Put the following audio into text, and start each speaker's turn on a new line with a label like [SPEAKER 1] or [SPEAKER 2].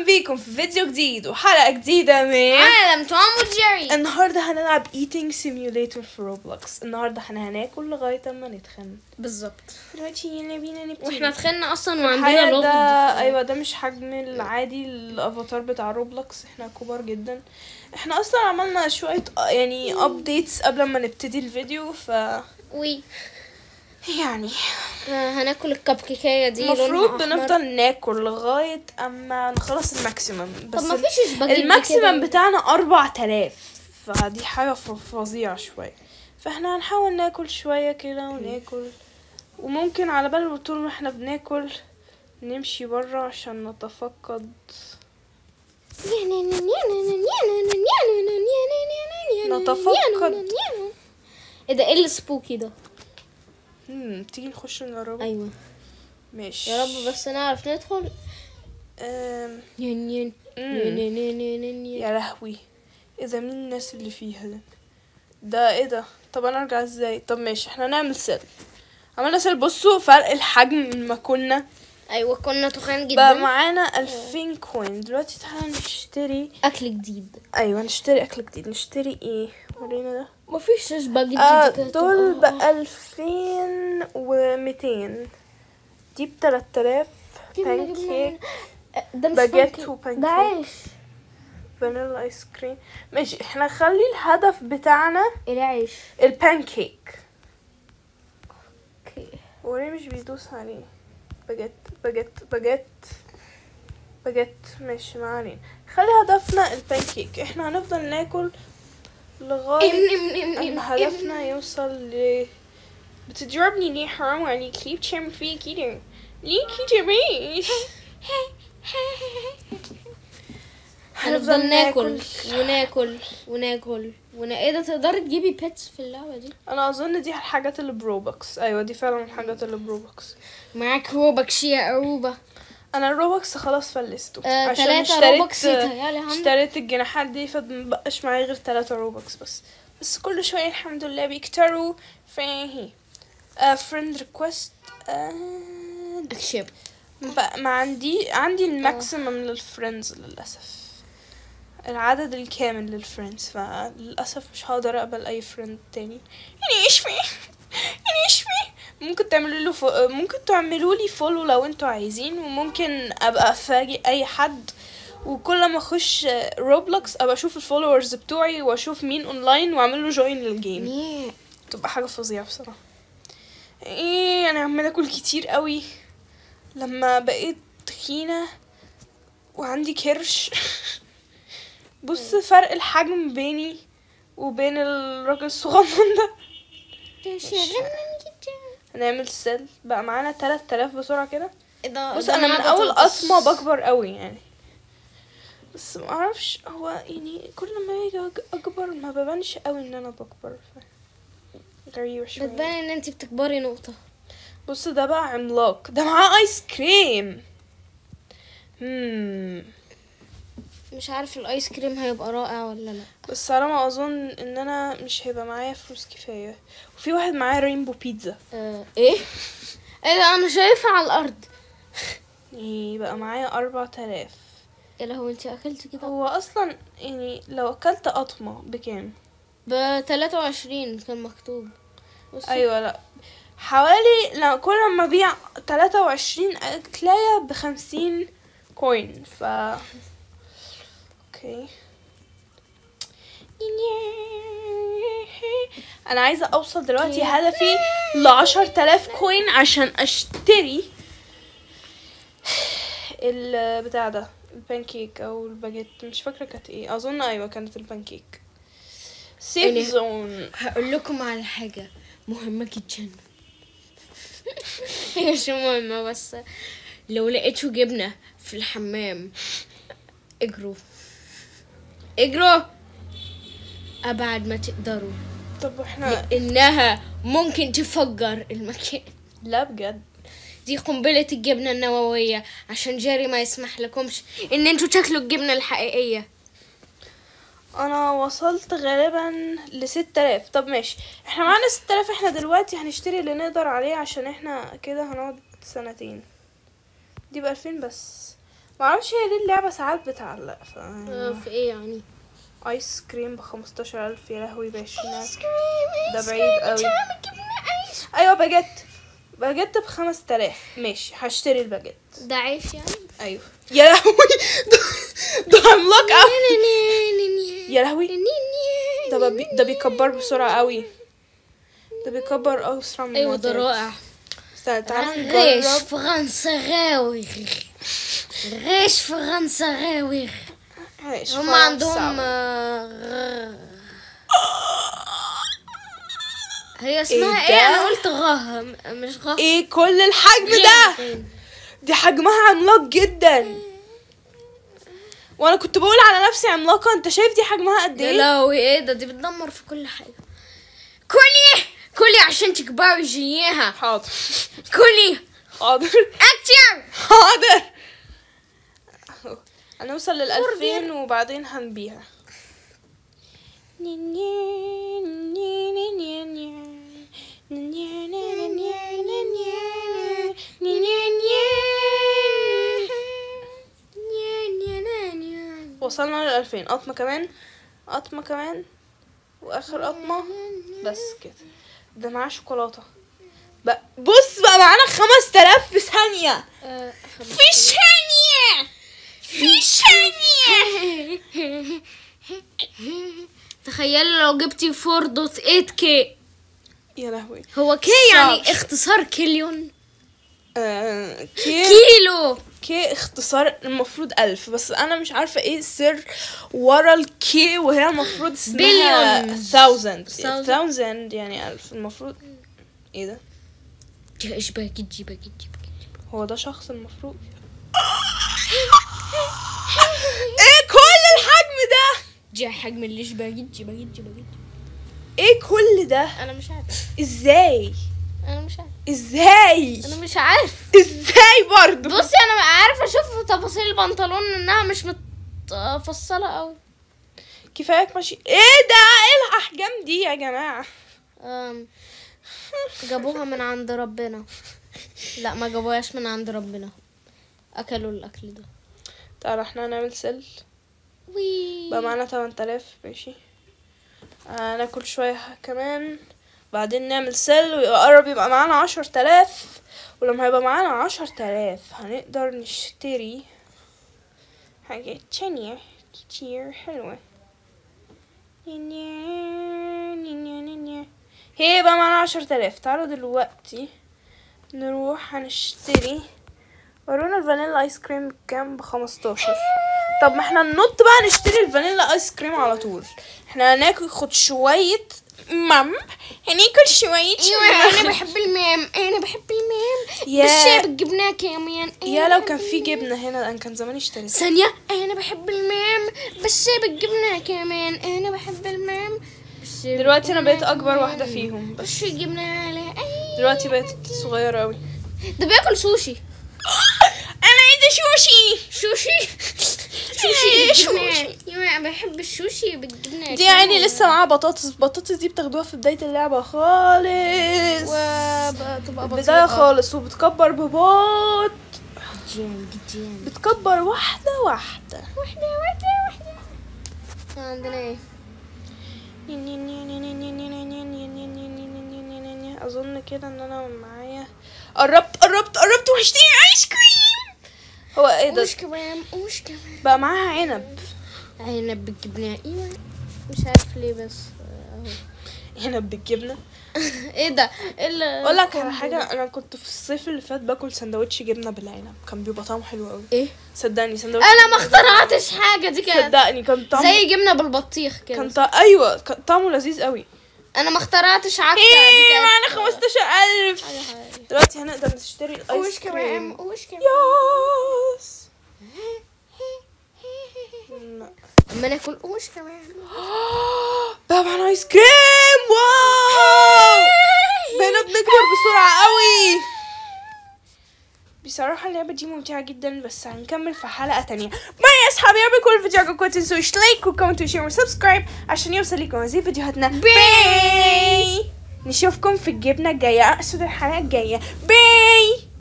[SPEAKER 1] بيكم في فيديو جديد وحلقة جديدة من
[SPEAKER 2] عالم توم وجيري
[SPEAKER 1] النهاردة هنلعب eating simulator في روبلوكس النهاردة احنا هناكل لغاية اما نتخن
[SPEAKER 2] بالظبط
[SPEAKER 1] دلوقتي يلا بينا نبتدي
[SPEAKER 2] واحنا دخلنا اصلا وعندنا
[SPEAKER 1] الحقيقة
[SPEAKER 2] لغة
[SPEAKER 1] ده ايوه ده مش حجم العادي الافاتار بتاع روبلوكس احنا كبار جدا احنا اصلا عملنا شوية يعني ابديتس قبل ما نبتدي الفيديو ف
[SPEAKER 2] وي
[SPEAKER 1] يعني
[SPEAKER 2] آه، هناكل الكب كيكايه دي
[SPEAKER 1] المفروض
[SPEAKER 2] لونها أحمر.
[SPEAKER 1] بنفضل ناكل لغاية اما نخلص الماكسيمم بس
[SPEAKER 2] طب ما فيش سباجيتي
[SPEAKER 1] الماكسيمم
[SPEAKER 2] كده؟
[SPEAKER 1] بتاعنا أربع تلاف فدي حاجة ف- فظيعة شوية فاحنا هنحاول ناكل شوية كده وناكل وممكن على بال طول ما احنا بناكل نمشي برا عشان نتفقد نتفقد.
[SPEAKER 2] ايه ده ايه السبوكي ده
[SPEAKER 1] مم. تيجي نخش نجربه
[SPEAKER 2] ايوه
[SPEAKER 1] ماشي
[SPEAKER 2] يا رب بس نعرف ندخل
[SPEAKER 1] أم...
[SPEAKER 2] نين نين
[SPEAKER 1] مم.
[SPEAKER 2] نين نين نين نين نين.
[SPEAKER 1] يا لهوي ايه ده مين الناس اللي فيها ده ده ايه ده طب انا ارجع ازاي طب ماشي احنا نعمل سيل عملنا سيل بصوا فرق الحجم من ما كنا
[SPEAKER 2] ايوه كنا تخان
[SPEAKER 1] بقى
[SPEAKER 2] جدا
[SPEAKER 1] معانا 2000 كوين دلوقتي تعالى نشتري
[SPEAKER 2] اكل جديد
[SPEAKER 1] ايوه نشتري اكل جديد نشتري ايه ورينا ده
[SPEAKER 2] مفيش سباجيتي
[SPEAKER 1] آه
[SPEAKER 2] كده
[SPEAKER 1] دول
[SPEAKER 2] تبقى-
[SPEAKER 1] بألفين وميتين دي بتلات آلاف
[SPEAKER 2] جبنة-
[SPEAKER 1] بانكيك
[SPEAKER 2] جبنة. ده مش
[SPEAKER 1] باجيت
[SPEAKER 2] pancake.
[SPEAKER 1] وبانكيك.
[SPEAKER 2] ده عيش
[SPEAKER 1] فانيلا ايس كريم ماشي احنا خلي الهدف بتاعنا
[SPEAKER 2] ايه عيش
[SPEAKER 1] البانكيك
[SPEAKER 2] اوكي
[SPEAKER 1] وليه مش بيدوس عليه باجيت باجيت باجيت باجيت ماشي ما علينا خلي هدفنا البانكيك احنا هنفضل ناكل لغاية اما هدفنا يوصل ل بتضربني ليه حرام عليك ليه بتعمل فيا كده ليه كده ماشي
[SPEAKER 2] هنفضل ناكل وناكل وناكل ونا... ايه ده تقدري تجيبي بيتس في اللعبة دي
[SPEAKER 1] انا اظن دي الحاجات اللي بروبكس ايوه دي فعلا الحاجات اللي بروبكس
[SPEAKER 2] معاك روبكس يا أروبا
[SPEAKER 1] انا الروبكس خلاص فلسته
[SPEAKER 2] آه،
[SPEAKER 1] عشان
[SPEAKER 2] تلاتة
[SPEAKER 1] اشتريت
[SPEAKER 2] روبكس يتهيألي عندك.
[SPEAKER 1] اشتريت الجناحات دي فمبقاش معايا غير تلاتة روبكس بس بس كل شوية الحمد لله بيكتروا فهي فريند ريكوست
[SPEAKER 2] اكشب
[SPEAKER 1] ما عندي عندي الماكسيمم للفريندز للأسف العدد الكامل للفريندز فللأسف مش هقدر أقبل أي فريند تاني يعني إيش في يعني إيش في ممكن تعملوا له فو... ممكن تعملوا لي فولو لو انتوا عايزين وممكن ابقى افاجئ اي حد وكل ما اخش روبلوكس ابقى اشوف الفولورز بتوعي واشوف مين اونلاين واعمل له جوين للجيم تبقى حاجه فظيعه بصراحه ايه انا عماله اكل كتير قوي لما بقيت تخينه وعندي كرش بص فرق الحجم بيني وبين الراجل الصغنن ده هنعمل سيل بقى معانا 3000 بسرعه كده بص انا من اول قطمه بكبر قوي يعني بس ما اعرفش هو يعني كل ما باجي أج- اكبر ما ببانش قوي ان انا بكبر ف... غريبة شوية
[SPEAKER 2] بتبان ان انت بتكبري نقطة
[SPEAKER 1] بص ده بقى عملاق ده معاه ايس كريم مم.
[SPEAKER 2] مش عارف الايس كريم هيبقى رائع ولا لا
[SPEAKER 1] بس على ما اظن ان انا مش هيبقى معايا فلوس كفاية وفي واحد معاه رينبو بيتزا
[SPEAKER 2] آه ايه ايه ده انا شايفها على الارض
[SPEAKER 1] يبقى معايا اربع تلاف
[SPEAKER 2] ايه لهو انت اكلت كده
[SPEAKER 1] هو اصلا يعني لو اكلت قطمة بكام
[SPEAKER 2] ب 23 كان مكتوب بصي.
[SPEAKER 1] ايوه لا حوالي لو كل ما ابيع 23 اكلاية بخمسين كوين ف اوكي انا عايزة اوصل دلوقتي هدفي لعشر تلاف كوين عشان اشتري البتاع ده البانكيك او الباجيت مش فاكرة كانت ايه اظن ايوه كانت البانكيك سيف
[SPEAKER 2] يعني-
[SPEAKER 1] زون
[SPEAKER 2] هقول لكم على حاجة مهمة جدا هي مش مهمة بس لو لقيتوا جبنة في الحمام اجروا اجروا أبعد ما تقدروا
[SPEAKER 1] طب احنا
[SPEAKER 2] إنها ممكن تفجر المكان
[SPEAKER 1] لا بجد
[SPEAKER 2] دي قنبلة الجبنة النووية عشان جاري ما يسمح لكمش إن انتوا تاكلوا الجبنة الحقيقية
[SPEAKER 1] انا وصلت غالبا لستة آلاف طب ماشي احنا معانا ستة آلاف احنا دلوقتي هنشتري اللي نقدر عليه عشان احنا كده هنقعد سنتين دي بألفين بس معرفش هي ليه اللعبة ساعات بتعلق ف
[SPEAKER 2] آه، في ايه يعني
[SPEAKER 1] ايس كريم بخمستاشر الف يا لهوي بعشرين ده بعيد قوي ايوه باجيت باجيت بخمس تلاف ماشي هشتري الباجيت
[SPEAKER 2] ده عيش يعني
[SPEAKER 1] ايوه يا لهوي ده ده عملاق قوي يا لهوي ده بي... ده بيكبر بسرعة قوي ده بيكبر اسرع من
[SPEAKER 2] ايوه ده
[SPEAKER 1] المعتاد.
[SPEAKER 2] رائع
[SPEAKER 1] استنى تعالى
[SPEAKER 2] غيش
[SPEAKER 1] نجرب
[SPEAKER 2] فرنساوي غيش فرنساوي
[SPEAKER 1] عيش
[SPEAKER 2] هم
[SPEAKER 1] فرنساوي.
[SPEAKER 2] عندهم آه، هي اسمها
[SPEAKER 1] إيه
[SPEAKER 2] ايه,
[SPEAKER 1] ده؟
[SPEAKER 2] انا قلت غه م- مش غه
[SPEAKER 1] ايه كل الحجم ده
[SPEAKER 2] غين.
[SPEAKER 1] دي حجمها عملاق جدا وانا كنت بقول على نفسي عملاقة انت شايف دي حجمها قد
[SPEAKER 2] يا
[SPEAKER 1] ايه
[SPEAKER 2] لهوي ايه ده دي بتدمر في كل حاجة كلي كلي عشان تكبري جيها
[SPEAKER 1] حاضر
[SPEAKER 2] كلي
[SPEAKER 1] حاضر
[SPEAKER 2] اكتر
[SPEAKER 1] حاضر هنوصل للألفين وبعدين هنبيها وصلنا للألفين قطمة كمان قطمة كمان وآخر قطمة بس كده ده معاه شوكولاتة بقى بص بقى معانا خمس تلاف في ثانية في ثانية في ثانية
[SPEAKER 2] تخيلي لو جبتي 4.8 كي
[SPEAKER 1] يا لهوي
[SPEAKER 2] هو كي
[SPEAKER 1] صعب.
[SPEAKER 2] يعني اختصار كليون
[SPEAKER 1] آه كي
[SPEAKER 2] كيلو
[SPEAKER 1] كي اختصار المفروض ألف بس أنا مش عارفة ايه السر ورا الكي وهي المفروض اسمها
[SPEAKER 2] Billions.
[SPEAKER 1] thousand
[SPEAKER 2] Thousand.
[SPEAKER 1] thousand يعني ألف المفروض ايه ده
[SPEAKER 2] ايش باقي تجي باقي تجي
[SPEAKER 1] هو ده شخص المفروض ايه كل الحجم ده
[SPEAKER 2] جا حجم اللي ايش باقي تجي باقي تجي باقي تجي
[SPEAKER 1] ايه كل ده
[SPEAKER 2] انا مش عارف
[SPEAKER 1] ازاي
[SPEAKER 2] انا مش عارف
[SPEAKER 1] ازاي
[SPEAKER 2] انا مش عارف
[SPEAKER 1] ازاي برضو
[SPEAKER 2] بصي انا عارفه اشوف تفاصيل البنطلون انها مش متفصله قوي
[SPEAKER 1] كفايه ماشي ايه ده ايه الاحجام دي يا جماعه
[SPEAKER 2] أم، جابوها من عند ربنا لا ما جابوهاش من عند ربنا اكلوا الاكل ده
[SPEAKER 1] تعالى احنا هنعمل سل
[SPEAKER 2] وي
[SPEAKER 1] بقى معانا 8000 ماشي آه ناكل شويه كمان بعدين نعمل سل ويقرب يبقى معانا 10000 ولما يبقى معانا 10000 هنقدر نشتري حاجات تانية كتير حلوة هي بقى معانا 10000 تعالوا دلوقتي نروح هنشتري ورونا الفانيلا ايس كريم بكام بخمستاشر طب ما احنا ننط بقى نشتري الفانيلا ايس كريم على طول احنا هناخد شوية مام هناكل شوية
[SPEAKER 2] ايوه انا
[SPEAKER 1] مام.
[SPEAKER 2] بحب المام انا بحب المام
[SPEAKER 1] يا-
[SPEAKER 2] بس بالجبنه كمان
[SPEAKER 1] يا لو كان في جبنة هنا انا كان زماني اشتريت
[SPEAKER 2] ثانية أنا بحب المام بس بالجبنة كمان أنا بحب المام بس
[SPEAKER 1] دلوقتي انا بقيت
[SPEAKER 2] بالجبنة
[SPEAKER 1] اكبر واحدة
[SPEAKER 2] كمان.
[SPEAKER 1] فيهم بس
[SPEAKER 2] بس الجبنة على أي
[SPEAKER 1] دلوقتي بقيت صغيرة اوي
[SPEAKER 2] ده بياكل سوشي
[SPEAKER 1] انا عايزة شوشي
[SPEAKER 2] سوشي
[SPEAKER 1] إيه،
[SPEAKER 2] سوشي بالجبنة أيوة أنا بحب السوشي بالجبنة
[SPEAKER 1] دي يعني لسه معاها بطاطس البطاطس دي بتاخدوها في بداية اللعبة خالص
[SPEAKER 2] وتبقى
[SPEAKER 1] بداية خالص وبتكبر ببطء
[SPEAKER 2] جيم جيم
[SPEAKER 1] بتكبر واحدة واحدة
[SPEAKER 2] واحدة واحدة واحدة عندنا ايه
[SPEAKER 1] اظن كده ان انا معايا قربت قربت قربت وهشتري ايس كريم هو ايه ده
[SPEAKER 2] وش كمان وش كمان
[SPEAKER 1] بقى معاها عنب
[SPEAKER 2] عنب بالجبنة ايوه مش عارف ليه بس اهو
[SPEAKER 1] عنب بالجبنه
[SPEAKER 2] ايه ده ايه اللي
[SPEAKER 1] اقول لك على حاجه انا كنت في الصيف اللي فات باكل سندوتش جبنه بالعنب كان بيبقى طعمه حلو قوي
[SPEAKER 2] ايه
[SPEAKER 1] صدقني سندوتش
[SPEAKER 2] انا ما اخترعتش حاجه دي كانت
[SPEAKER 1] صدقني كان طعمه
[SPEAKER 2] زي جبنه بالبطيخ كده
[SPEAKER 1] كان طع... ايوه كان طعمه لذيذ قوي
[SPEAKER 2] انا ما اخترعتش عكه دي
[SPEAKER 1] ايه
[SPEAKER 2] كانت
[SPEAKER 1] معانا 15000
[SPEAKER 2] حاجة حقيقية.
[SPEAKER 1] دلوقتي هنقدر نشتري الايس
[SPEAKER 2] وش كمان
[SPEAKER 1] كريم
[SPEAKER 2] وش كمان
[SPEAKER 1] ياس لا.
[SPEAKER 2] اما ناكل وش كمان
[SPEAKER 1] بقى معانا ايس كريم واو بقينا بنكبر بسرعة قوي بصراحة اللعبة دي ممتعة جدا بس هنكمل في حلقة تانية باي يا اصحابي يا رب يكون الفيديو عجبكم تنسوش لايك وكومنت وشير وسبسكرايب عشان يوصل لكم مزيد فيديوهاتنا باي نشوفكم في الجبنة الجاية اقصد الحلقة الجاية